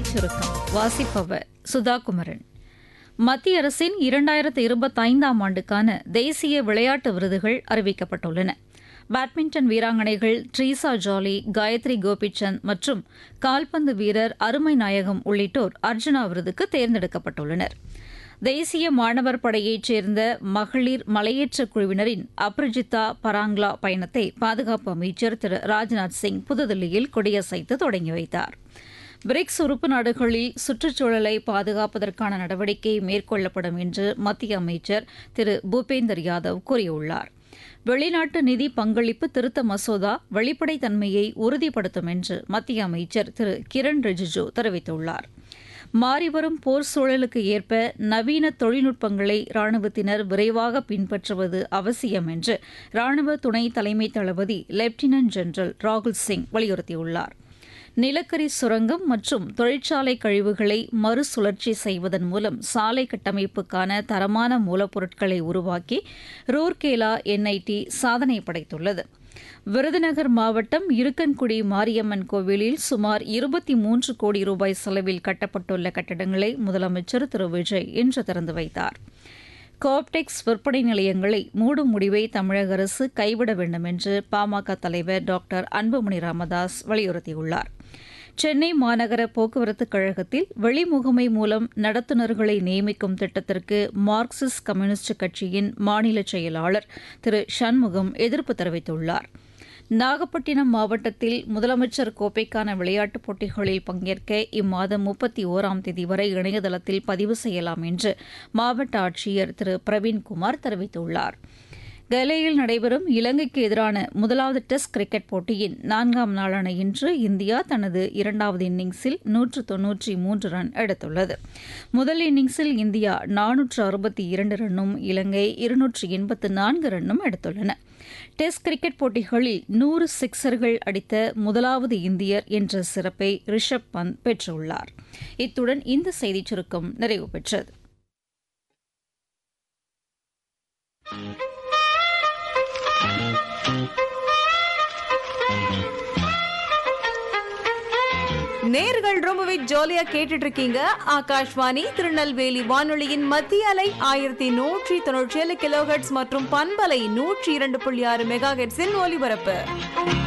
செய்திச் சுருக்கம் வாசிப்பவர் சுதா குமரன் மத்திய அரசின் இரண்டாயிரத்து இருபத்தைந்தாம் ஆண்டுக்கான தேசிய விளையாட்டு விருதுகள் அறிவிக்கப்பட்டுள்ளன பேட்மிண்டன் வீராங்கனைகள் ட்ரீசா ஜாலி காயத்ரி கோபிச்சந்த் மற்றும் கால்பந்து வீரர் அருமை நாயகம் உள்ளிட்டோர் அர்ஜுனா விருதுக்கு தேர்ந்தெடுக்கப்பட்டுள்ளனர் தேசிய மாணவர் படையைச் சேர்ந்த மகளிர் மலையேற்ற குழுவினரின் அப்ரஜிதா பராங்லா பயணத்தை பாதுகாப்பு அமைச்சர் திரு ராஜ்நாத் சிங் புதுதில்லியில் கொடியசைத்து தொடங்கி வைத்தார் பிரிக்ஸ் உறுப்பு நாடுகளில் சுற்றுச்சூழலை பாதுகாப்பதற்கான நடவடிக்கை மேற்கொள்ளப்படும் என்று மத்திய அமைச்சர் திரு பூபேந்தர் யாதவ் கூறியுள்ளார் வெளிநாட்டு நிதி பங்களிப்பு திருத்த மசோதா வெளிப்படைத்தன்மையை உறுதிப்படுத்தும் என்று மத்திய அமைச்சர் திரு கிரண் ரிஜிஜு தெரிவித்துள்ளார் மாறிவரும் போர் சூழலுக்கு ஏற்ப நவீன தொழில்நுட்பங்களை ராணுவத்தினர் விரைவாக பின்பற்றுவது அவசியம் என்று ராணுவ துணை தலைமை தளபதி லெப்டினன்ட் ஜெனரல் ராகுல் சிங் வலியுறுத்தியுள்ளார் நிலக்கரி சுரங்கம் மற்றும் தொழிற்சாலை கழிவுகளை மறுசுழற்சி செய்வதன் மூலம் சாலை கட்டமைப்புக்கான தரமான மூலப்பொருட்களை உருவாக்கி ரூர்கேலா என்ஐடி சாதனை படைத்துள்ளது விருதுநகர் மாவட்டம் இருக்கன்குடி மாரியம்மன் கோவிலில் சுமார் இருபத்தி மூன்று கோடி ரூபாய் செலவில் கட்டப்பட்டுள்ள கட்டடங்களை முதலமைச்சர் திரு விஜய் இன்று திறந்து வைத்தார் கோப்டெக்ஸ் விற்பனை நிலையங்களை மூடும் முடிவை தமிழக அரசு கைவிட வேண்டும் என்று பாமக தலைவர் டாக்டர் அன்புமணி ராமதாஸ் வலியுறுத்தியுள்ளார் சென்னை மாநகர போக்குவரத்து கழகத்தில் வெளிமுகமை மூலம் நடத்துனர்களை நியமிக்கும் திட்டத்திற்கு மார்க்சிஸ்ட் கம்யூனிஸ்ட் கட்சியின் மாநில செயலாளர் திரு சண்முகம் எதிர்ப்பு தெரிவித்துள்ளார் நாகப்பட்டினம் மாவட்டத்தில் முதலமைச்சர் கோப்பைக்கான விளையாட்டுப் போட்டிகளில் பங்கேற்க இம்மாதம் முப்பத்தி ஓராம் தேதி வரை இணையதளத்தில் பதிவு செய்யலாம் என்று மாவட்ட ஆட்சியர் திரு பிரவீன்குமார் தெரிவித்துள்ளார் கலேயில் நடைபெறும் இலங்கைக்கு எதிரான முதலாவது டெஸ்ட் கிரிக்கெட் போட்டியின் நான்காம் நாளான இன்று இந்தியா தனது இரண்டாவது இன்னிங்ஸில் நூற்று தொன்னூற்றி மூன்று ரன் எடுத்துள்ளது முதல் இன்னிங்ஸில் இந்தியா நானூற்று அறுபத்தி இரண்டு ரன்னும் இலங்கை இருநூற்று எண்பத்து நான்கு ரன்னும் எடுத்துள்ளன டெஸ்ட் கிரிக்கெட் போட்டிகளில் நூறு சிக்சர்கள் அடித்த முதலாவது இந்தியர் என்ற சிறப்பை ரிஷப் பந்த் பெற்றுள்ளார் இத்துடன் இந்த செய்திச் சுருக்கம் நிறைவு பெற்றது நேர்கள் ரொம்பவே ஜாலியா கேட்டுட்டு இருக்கீங்க ஆகாஷ்வாணி திருநெல்வேலி வானொலியின் மத்திய அலை ஆயிரத்தி நூற்றி தொன்னூற்றி ஏழு கிலோஹெட்ஸ் மற்றும் பண்பலை நூற்றி இரண்டு புள்ளி ஆறு மெகா ஹெட்ஸின் ஒலிபரப்பு